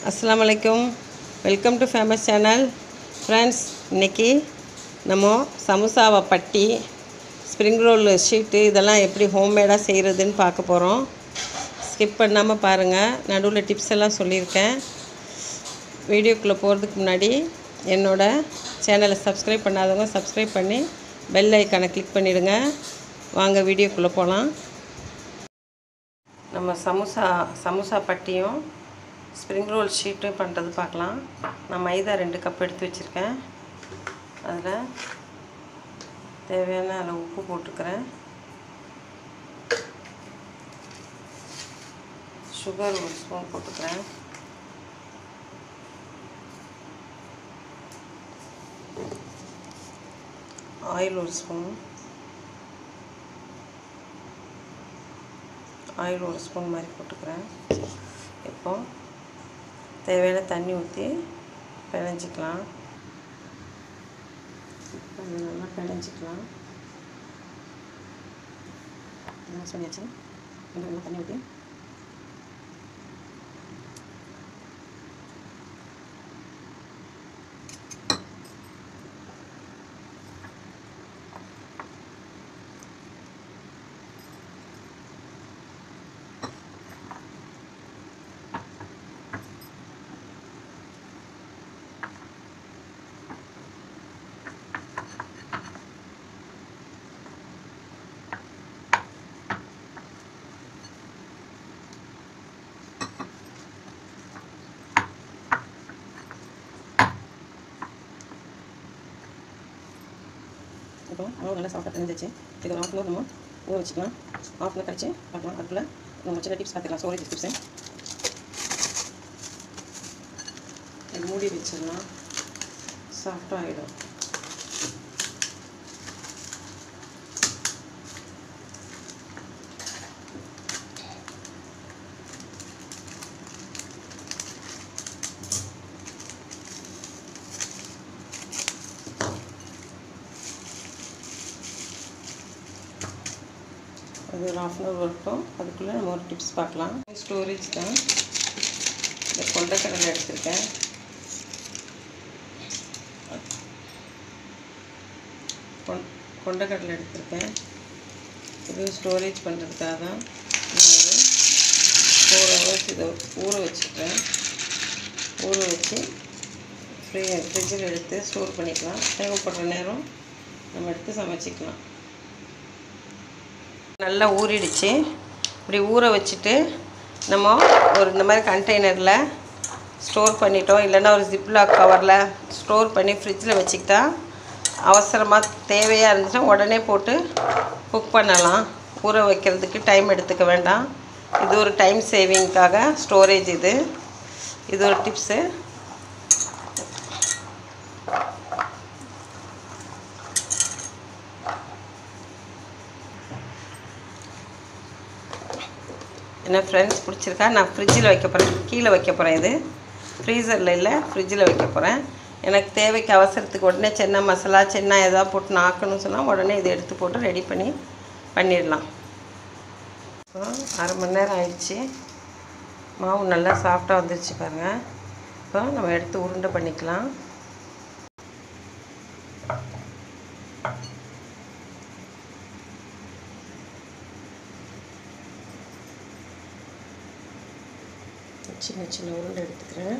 அஸ்ஸலாமு அலைக்கும் welcome to famous channel friends இன்னைக்கு நம்ம சமோசாவை பட்டி ஸ்ப்ரிங் ரோல் ஷீட்டு இதெல்லாம் எப்படி ஹோம்மேடாக செய்கிறதுன்னு பார்க்க போகிறோம் ஸ்கிப் பண்ணாமல் பாருங்கள் நடுவில் டிப்ஸ் எல்லாம் சொல்லியிருக்கேன் வீடியோக்குள்ளே போகிறதுக்கு முன்னாடி என்னோட சேனலை சப்ஸ்கிரைப் பண்ணாதவங்க சப்ஸ்கிரைப் பண்ணி பெல் ஐக்கானை கிளிக் பண்ணிவிடுங்க வாங்க வீடியோக்குள்ளே போகலாம் நம்ம சமோசா சமோசா பட்டியும் ஸ்ப்ரிங் ரோல் ஷீட்டும் பண்ணுறது பார்க்கலாம் நான் மைதா ரெண்டு கப் எடுத்து வச்சுருக்கேன் அதில் தேவையான அளவு உப்பு போட்டுக்கிறேன் சுகர் ஒரு ஸ்பூன் போட்டுக்கிறேன் ஆயில் ஒரு ஸ்பூன் ஆயில் ஒரு ஸ்பூன் மாதிரி போட்டுக்கிறேன் இப்போ தேவையான தண்ணி ஊற்றி பிணைஞ்சிக்கலாம் இப்போ இது நல்லா பிணைஞ்சிக்கலாம் என்ன சொல்லியாச்சு கொஞ்சம் நல்லா தண்ணி ஊற்றி இப்போ மாவு நல்லா சாஃப்டாக தெரிஞ்சிச்சு இது ஒரு ஆஃப் அன் நம்ம ஊற வச்சுக்கலாம் ஆஃப் அன் கழிச்சு பார்க்கலாம் அதுக்குள்ளே நம்ம சின்ன டிப்ஸ் பார்த்துக்கலாம் ஸ்டோரேஜ் டிப்ஸு இது மூடி வச்சிடலாம் சாஃப்டாக ஆகிடும் அது ஒரு ஆஃப் அன் ஹவர் வரட்டும் அதுக்குள்ளே நம்ம ஒரு டிப்ஸ் பார்க்கலாம் ஸ்டோரேஜ் தான் இந்த கொண்டைக்கடலை எடுத்திருக்கேன் கொண் கொண்டைக்கடலை எடுத்திருக்கேன் இது ஸ்டோரேஜ் பண்ணுறதுக்காக தான் நான் ஒரு ஃபோர் ஹவர்ஸ் இதை ஊற வச்சுக்கிறேன் ஊற வச்சு ஃப்ரீ ஃப்ரிட்ஜில் எடுத்து ஸ்டோர் பண்ணிக்கலாம் தேவைப்படுற நேரம் நம்ம எடுத்து சமைச்சிக்கலாம் நல்லா ஊறிடுச்சு இப்படி ஊற வச்சுட்டு நம்ம ஒரு இந்த மாதிரி கண்டெய்னரில் ஸ்டோர் பண்ணிட்டோம் இல்லைன்னா ஒரு ஜிப்லாக் கவரில் ஸ்டோர் பண்ணி ஃப்ரிட்ஜில் வச்சுக்கிட்டா அவசரமாக தேவையாக இருந்துச்சுன்னா உடனே போட்டு குக் பண்ணலாம் ஊற வைக்கிறதுக்கு டைம் எடுத்துக்க வேண்டாம் இது ஒரு டைம் சேவிங்க்காக ஸ்டோரேஜ் இது இது ஒரு டிப்ஸு என்ன ஃப்ரெண்ட்ஸ் பிடிச்சிருக்கா நான் ஃப்ரிட்ஜில் வைக்க போகிறேன் கீழே வைக்க போகிறேன் இது ஃப்ரீசரில் இல்லை ஃப்ரிட்ஜில் வைக்க போகிறேன் எனக்கு தேவைக்கு அவசரத்துக்கு உடனே சென்னை மசாலா சென்னா எதாவது போட்டு நான் ஆக்கணும்னு சொன்னால் உடனே இதை எடுத்து போட்டு ரெடி பண்ணி பண்ணிடலாம் ஸோ அரை மணி நேரம் ஆயிடுச்சு மாவு நல்லா சாஃப்டாக வந்துருச்சு பாருங்கள் இப்போ நம்ம எடுத்து உருண்டை பண்ணிக்கலாம் சின்ன சின்ன உருண்டை எடுத்துக்கிறேன்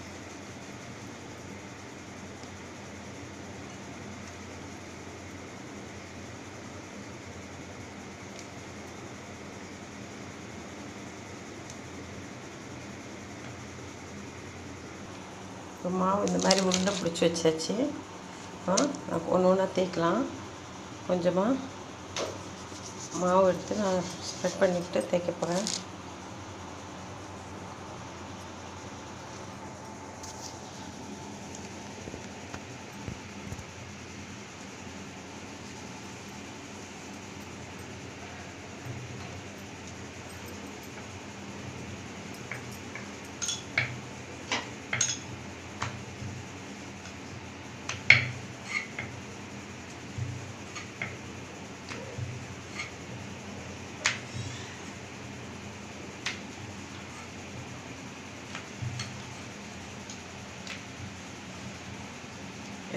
இப்போ மாவு இந்த மாதிரி உருண்டை பிடிச்சி வச்சாச்சு ஒன்று ஒன்றா தேய்க்கலாம் கொஞ்சமாக மாவு எடுத்து நான் ஸ்ப்ரெட் பண்ணிக்கிட்டு தேய்க்க போகிறேன்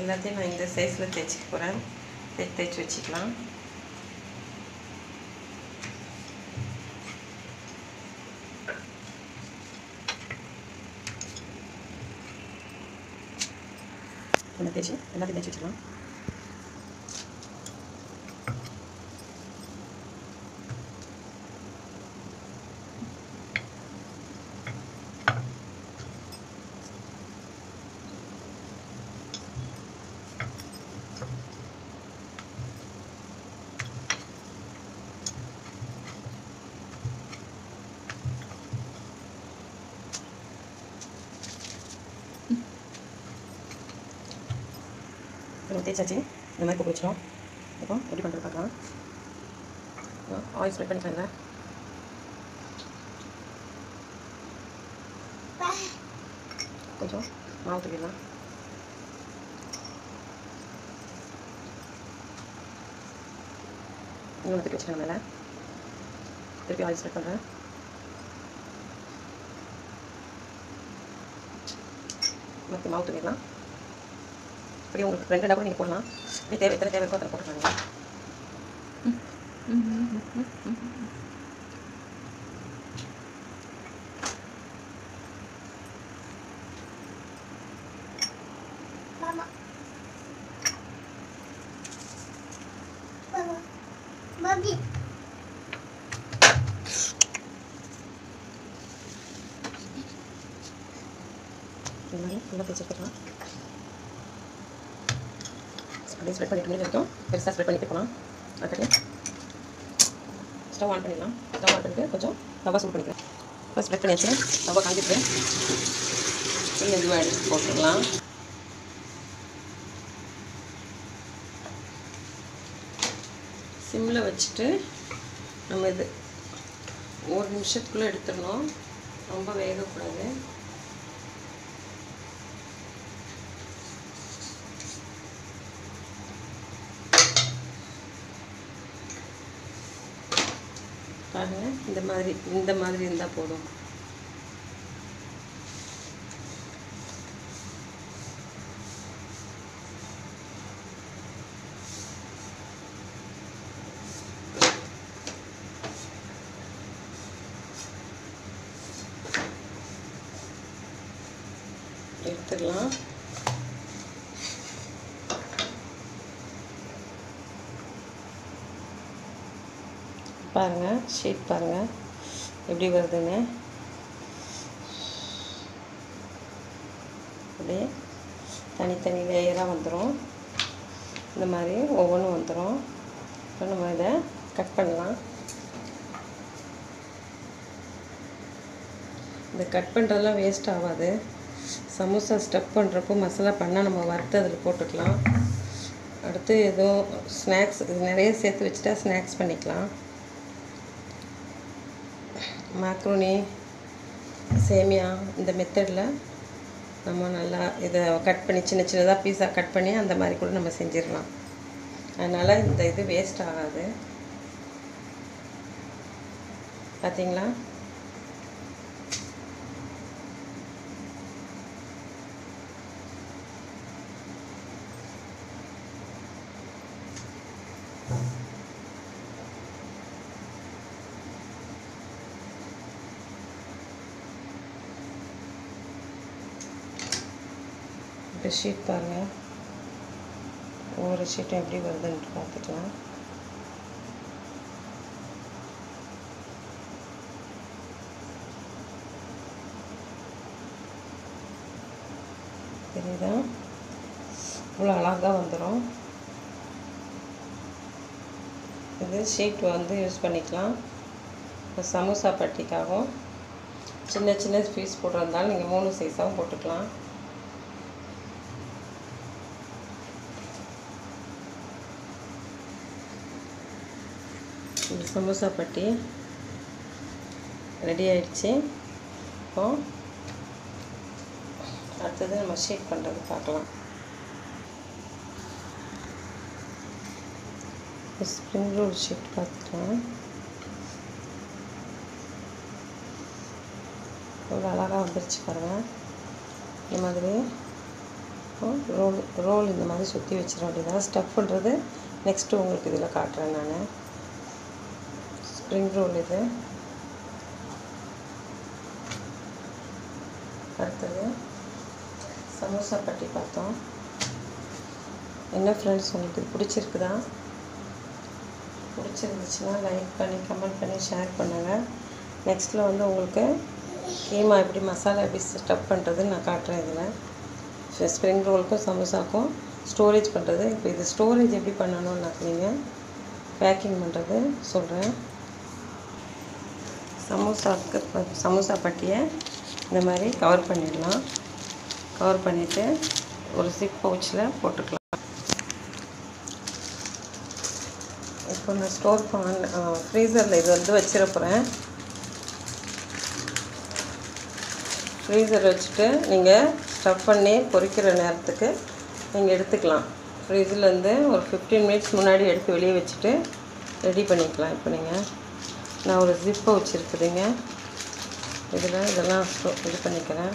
எல்லாத்தையும் நான் இந்த சைஸில் தைச்சிக்க போகிறேன் தைச்சு தைச்சி வச்சுக்கலாம் நம்ம தேய்ச்சி எல்லாத்தையும் தேய்ச்சி வச்சுக்கலாம் நம்ம தேய்ச்சாச்சு இந்த மாதிரி போட்டு வச்சிடும் இப்போ எப்படி பண்ணுறது பார்க்கலாம் ஆயில் ஸ்ப்ரெட் பண்ணிக்கலாம் கொஞ்சம் மாவு தூக்கிடலாம் இன்னொன்று தூக்கி வச்சுருங்க மேலே திருப்பி ஆயில் ஸ்ப்ரெட் பண்ணுறேன் மற்ற மாவு தூக்கிடலாம் இப்படி உங்களுக்கு ரெண்டு டப்பா நீங்கள் போடலாம் இப்படி தேவை எத்தனை தேவை இருக்கோ அதில் போட்டுக்கலாம் Mama. Mama. Bagi. இந்த மாதிரி ஃபுல்லாக தேய்ச்சி எடுத்துக்கலாம் அப்படியே ஸ்ப்ரெட் பண்ணிட்டு முடிஞ்ச வரைக்கும் பெருசாக ஸ்ப்ரெட் பண்ணிட்டு போகலாம் அதுக்கடி ஸ்டவ் ஆன் பண்ணிடலாம் ஸ்டவ் ஆன் பண்ணிட்டு கொஞ்சம் தவா சூட் பண்ணிக்கலாம் இப்போ ஸ்ப்ரெட் பண்ணியாச்சு தவா காஞ்சிட்டு நீங்கள் இதுவாக எடுத்து போட்டுடலாம் சிம்மில் வச்சுட்டு நம்ம இது ஒரு நிமிஷத்துக்குள்ளே எடுத்துடணும் ரொம்ப வேகக்கூடாது பாருங்க இந்த மாதிரி இந்த மாதிரி இருந்தால் போதும் எடுத்துடலாம் பாருங்கள் ஷீட் பாருங்கள் எப்படி வருதுன்னு அப்படியே தனித்தனி லேயராக வந்துடும் இந்த மாதிரி ஒவ்வொன்றும் வந்துடும் இப்போ நம்ம இதை கட் பண்ணலாம் இந்த கட் பண்ணுறதெல்லாம் வேஸ்ட் ஆகாது சமோசா ஸ்டப் பண்ணுறப்போ மசாலா பண்ணால் நம்ம வறுத்து அதில் போட்டுக்கலாம் அடுத்து எதுவும் ஸ்நாக்ஸ் இது நிறைய சேர்த்து வச்சுட்டா ஸ்நாக்ஸ் பண்ணிக்கலாம் மேக்ரோனி சேமியா இந்த மெத்தடில் நம்ம நல்லா இதை கட் பண்ணி சின்ன சின்னதாக பீஸாக கட் பண்ணி அந்த மாதிரி கூட நம்ம செஞ்சிடலாம் அதனால் இந்த இது வேஸ்ட் ஆகாது பார்த்தீங்களா இப்போ ஷீட் பாருங்கள் ஒவ்வொரு ஷீட்டும் எப்படி வருதுன்ட்டு பார்த்துக்கலாம் தெரியுதா இவ்வளோ அழகாக வந்துடும் இது ஷீட் வந்து யூஸ் பண்ணிக்கலாம் இப்போ சமோசா பட்டிக்காகவும் சின்ன சின்ன பீஸ் போட்டிருந்தாலும் நீங்கள் மூணு சைஸாகவும் போட்டுக்கலாம் இந்த சமோசா பட்டி ரெடி ஆயிடுச்சு இப்போ அடுத்தது நம்ம ஷேக் பண்ணுறது பார்க்கலாம் ஸ்ப்ரிங் ரோல் ஷீட் பார்த்துக்கலாம் எவ்வளோ அழகாக வந்துருச்சு பாருங்கள் இந்த மாதிரி இப்போ ரோல் ரோல் இந்த மாதிரி சுற்றி வச்சிட வேண்டியதான் ஸ்டஃப் பண்ணுறது நெக்ஸ்ட்டு உங்களுக்கு இதில் காட்டுறேன் நான் ஸ்ப்ரிங் ரோல் இது அடுத்தது சமோசா பட்டி பார்த்தோம் என்ன ஃப்ரெண்ட்ஸ் உங்களுக்கு இது பிடிச்சிருக்குதா பிடிச்சிருந்துச்சுன்னா லைக் பண்ணி கமெண்ட் பண்ணி ஷேர் பண்ணுங்கள் நெக்ஸ்ட்டில் வந்து உங்களுக்கு கீமா எப்படி மசாலா எப்படி ஸ்டஃப் பண்ணுறதுன்னு நான் காட்டுறேன் இதில் ஸ்ப்ரிங் ரோலுக்கும் சமோசாக்கும் ஸ்டோரேஜ் பண்ணுறது இப்போ இது ஸ்டோரேஜ் எப்படி பண்ணணும்னு நான் நீங்கள் பேக்கிங் பண்ணுறது சொல்கிறேன் சமோசாவுக்கு ப- சமோசா பட்டியை இந்த மாதிரி கவர் பண்ணிடலாம் கவர் பண்ணிவிட்டு ஒரு சிப் பவுச்சில் போட்டுக்கலாம் இப்போ நான் ஸ்டோர் பண்ண ஃப்ரீசரில் இது வந்து வச்சிட போகிறேன் ஃப்ரீசர் வச்சுட்டு நீங்கள் ஸ்டஃப் பண்ணி பொரிக்கிற நேரத்துக்கு நீங்கள் எடுத்துக்கலாம் ஃப்ரீஸிலேருந்து ஒரு ஃபிஃப்டீன் மினிட்ஸ் முன்னாடி எடுத்து வெளியே வச்சுட்டு ரெடி பண்ணிக்கலாம் இப்போ நீங்கள் நான் ஒரு ஜிப்பை வச்சுருக்குதுங்க இதில் இதெல்லாம் ஸ்டோ இது பண்ணிக்கிறேன்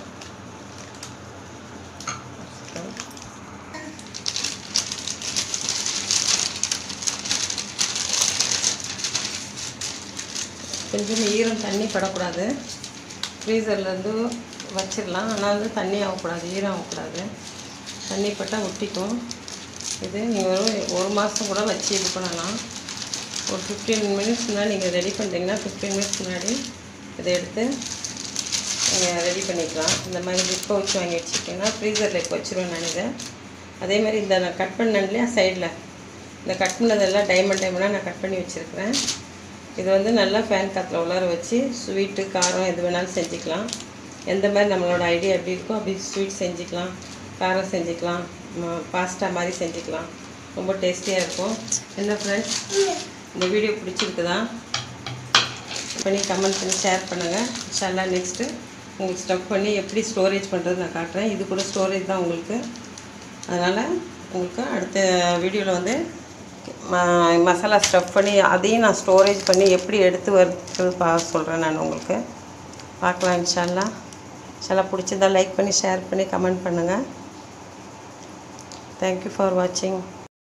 கொஞ்சம் ஈரம் தண்ணி படக்கூடாது ஃப்ரீசர்லேருந்து வச்சிடலாம் ஆனால் வந்து தண்ணி ஆகக்கூடாது ஈரம் ஆகக்கூடாது தண்ணி பட்டால் ஒட்டிக்கும் இது நீங்கள் ஒரு ஒரு மாதம் கூட வச்சு இது பண்ணலாம் ஒரு ஃபிஃப்டீன் மினிட்ஸ் முன்னாடி நீங்கள் ரெடி பண்ணுறீங்கன்னா ஃபிஃப்டீன் மினிட்ஸ் முன்னாடி இதை எடுத்து நீங்கள் ரெடி பண்ணிக்கலாம் இந்த மாதிரி ஜிப்பை வச்சு வாங்கி வச்சுக்கிட்டிங்கன்னா ஃப்ரீசரில் இப்போ வச்சுருவேன் நான் இதை அதே மாதிரி இந்த நான் கட் பண்ணேன் இல்லையா சைடில் இந்த கட் பண்ணதெல்லாம் டைமண்ட் டைமண்டாக நான் கட் பண்ணி வச்சுருக்கிறேன் இது வந்து நல்லா ஃபேன் காற்றுல உள்ளார வச்சு ஸ்வீட்டு காரம் எது வேணாலும் செஞ்சுக்கலாம் எந்த மாதிரி நம்மளோட ஐடியா எப்படி இருக்கோ அப்படி ஸ்வீட் செஞ்சுக்கலாம் காரம் செஞ்சுக்கலாம் பாஸ்தா மாதிரி செஞ்சுக்கலாம் ரொம்ப டேஸ்டியாக இருக்கும் என்ன ஃப்ரெண்ட்ஸ் இந்த வீடியோ பிடிச்சிருக்குதா பண்ணி கமெண்ட் பண்ணி ஷேர் பண்ணுங்கள் இன்ஷால்லா நெக்ஸ்ட்டு உங்களுக்கு ஸ்டஃப் பண்ணி எப்படி ஸ்டோரேஜ் பண்ணுறது நான் காட்டுறேன் இது கூட ஸ்டோரேஜ் தான் உங்களுக்கு அதனால் உங்களுக்கு அடுத்த வீடியோவில் வந்து ம- மசாலா ஸ்டஃப் பண்ணி அதையும் நான் ஸ்டோரேஜ் பண்ணி எப்படி எடுத்து வருது பா சொல்கிறேன் நான் உங்களுக்கு பார்க்கலாம் இன்ஷால்லா இன்ஷால்லா பிடிச்சிருந்தா லைக் பண்ணி ஷேர் பண்ணி கமெண்ட் பண்ணுங்கள் தேங்க்யூ ஃபார் வாட்சிங்